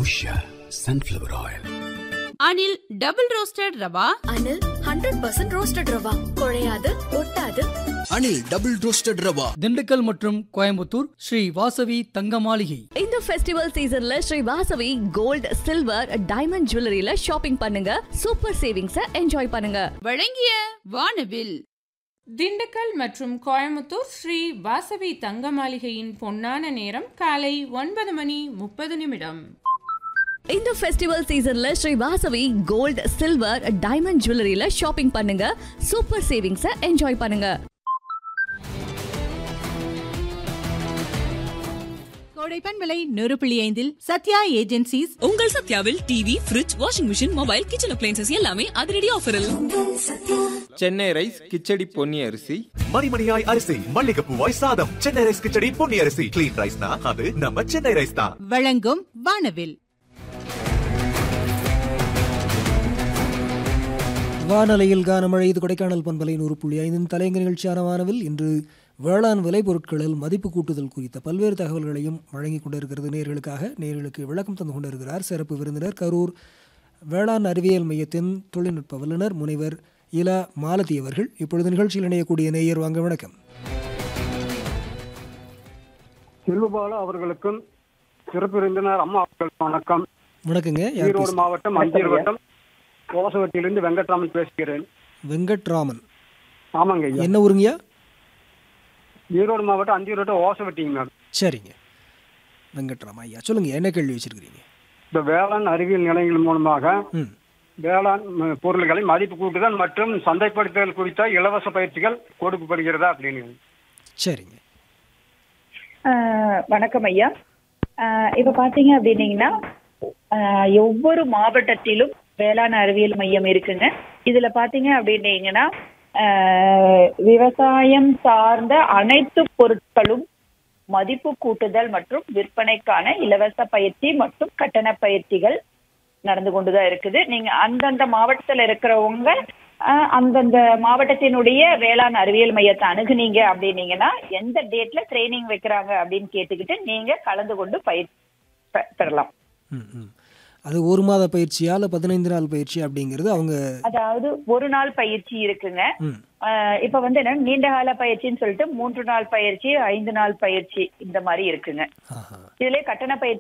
Usha sunflower oil Anil double roasted rava Anil hundred percent roasted rava குழையாது ஒட்டாது Anil double roasted rava Dindigul மற்றும் கோயம்புத்தூர் ஸ்ரீ வாசவி தங்க மாளிகை இந்த ஃபெஸ்டிவல் சீசன்ல Shri Vasavi gold silver diamond ஜுவல்லரியில ஷாப்பிங் பண்ணுங்க சூப்பர் சேவிங்ஸ என்ஜாய் பண்ணுங்க வழங்கிய வானவில் திண்டுக்கல் மற்றும் கோயம்புத்தூர் ஸ்ரீ வாசவி தங்க மாளிகையின் பொன்னான நேரம் காலை ஒன்பது மணி முப்பது நிமிடம் இந்த ஃபெஸ்டிவல் சீசன்ல Shri Vasavi gold silver diamond ஜுவல்லரியில ஷாப்பிங் பண்ணுங்க சூப்பர் சேவிங்ஸ என்ஜாய் பண்ணுங்க கோடைப்பன் விலை நூறு புள்ளி ஐந்தில் சத்யா ஏஜென்சிஸ் உங்கள் சத்யாவில் TV fridge washing machine mobile kitchen appliances எல்லாமே அதிரடி ஆஃபரில் சென்னை ரைஸ் கிச்சடி பொன்னி அரிசி மணிமணியாய் அரிசி மல்லிகைப்பூவாய் சாதம் சென்னை ரைஸ் கிச்சடி பொன்னி அரிசி கிளீன் ரைஸ்னா அது நம்ம சென்னை ரைஸ் தான் வழங்கும் வானவில் வானலையில் கானமழை இது கொடைக்கானல் பண்பலை நூறு புள்ளி ஐந்தின் தலையங்க நிகழ்ச்சியான வானவில் இன்று வேளாண் விளைபொருட்களில் மதிப்பு கூட்டுதல் குறித்த பல்வேறு தகவல்களையும் வழங்கிக் கொண்டிருக்கிறது நேர்களுக்காக நேர்களுக்கு விளக்கம் தந்து கொண்டிருக்கிறார் சிறப்பு விருந்தினர் கரூர் வேளாண் அறிவியல் மையத்தின் தொழில்நுட்ப வல்லுநர் முனைவர் இலா மாலதி அவர்கள் இப்பொழுது நிகழ்ச்சியில் இணையக்கூடிய நேயர் வாங்க வணக்கம் செல்வபாலு அவர்களுக்கும் சிறப்பு விருந்தினர் அம்மா அவர்களுக்கு வணக்கம் வணக்கங்க யார் ஈரோடு பேசுறது? மாவட்டம் அஞ்சல் வட்டம் கோசவட்டியிலிருந்து வெங்கட்ராமன் பேசுகிறேன் வெங்கட்ராமன் ஆமாங்க ஐயா என்ன ஊருங்கய்யா ஈரோடு மாவட்டம் அஞ்சல் வட்டம் ஓசவட்டிங்க மேம் சரிங்க வெங்கட்ராமன் ஐயா சொல்லுங்க என்ன கேள்வி வச்சிருக்கிறீங்க இந்த வேளாண் அறிவியல் நிலையங்கள் மூலமாக ம் வேளாண் ம், பொருள்களை மதிப்பு கூட்டுதல் மற்றும் சந்தைப்படுத்துதல் குறித்த இலவச பயிற்சிகள் கொடுக்கப்படுகிறதா அப்படின்னு சரிங்க ஆஹ் வணக்கம் ஐயா ஆஹ் இப்ப பாத்தீங்க அப்படின்னீங்கன்னா ஆஹ் ஒவ்வொரு மாவட்டத்திலும் வேளாண் அறிவியல் மையம் இருக்குங்க இதுல பாத்தீங்க அப்படின்னீங்கன்னா ஆஹ் விவசாயம் சார்ந்த அனைத்து பொருட்களும் மதிப்பு கூட்டுதல் மற்றும் விற்பனைக்கான இலவச பயிற்சி மற்றும் கட்டண பயிற்சிகள் நடந்து கொண்டுதான் இருக்குது நீங்க அந்தந்த மாவட்டத்துல இருக்கிறவங்க ஆஹ், அந்தந்த மாவட்டத்தினுடைய வேளாண் அறிவியல் மையத்தை அணுகுனீங்க அப்படின்னீங்கன்னா எந்த டேட்ல ட்ரைனிங் வைக்கிறாங்க அப்படின்னு கேட்டுக்கிட்டு நீங்க கலந்து கொண்டு பயிற்சி பெ- பெறலாம் ம் ம் அது ஒரு மாத பயிற்சியா இல்லை பதினைந்து நாள் பயிற்சி அப்படிங்கிறது அவங்க அதாவது ஒரு நாள் பயிற்சி இருக்குங்க ம் ஆஹ், இப்ப வந்து என்ன நீண்ட கால பயிற்சின்னு சொல்லிட்டு மூன்று நாள் பயிற்சி ஐந்து நாள் பயிற்சி இந்த மாதிரி இருக்குங்க ஆஹா இதுல கட்டண பயிற்சி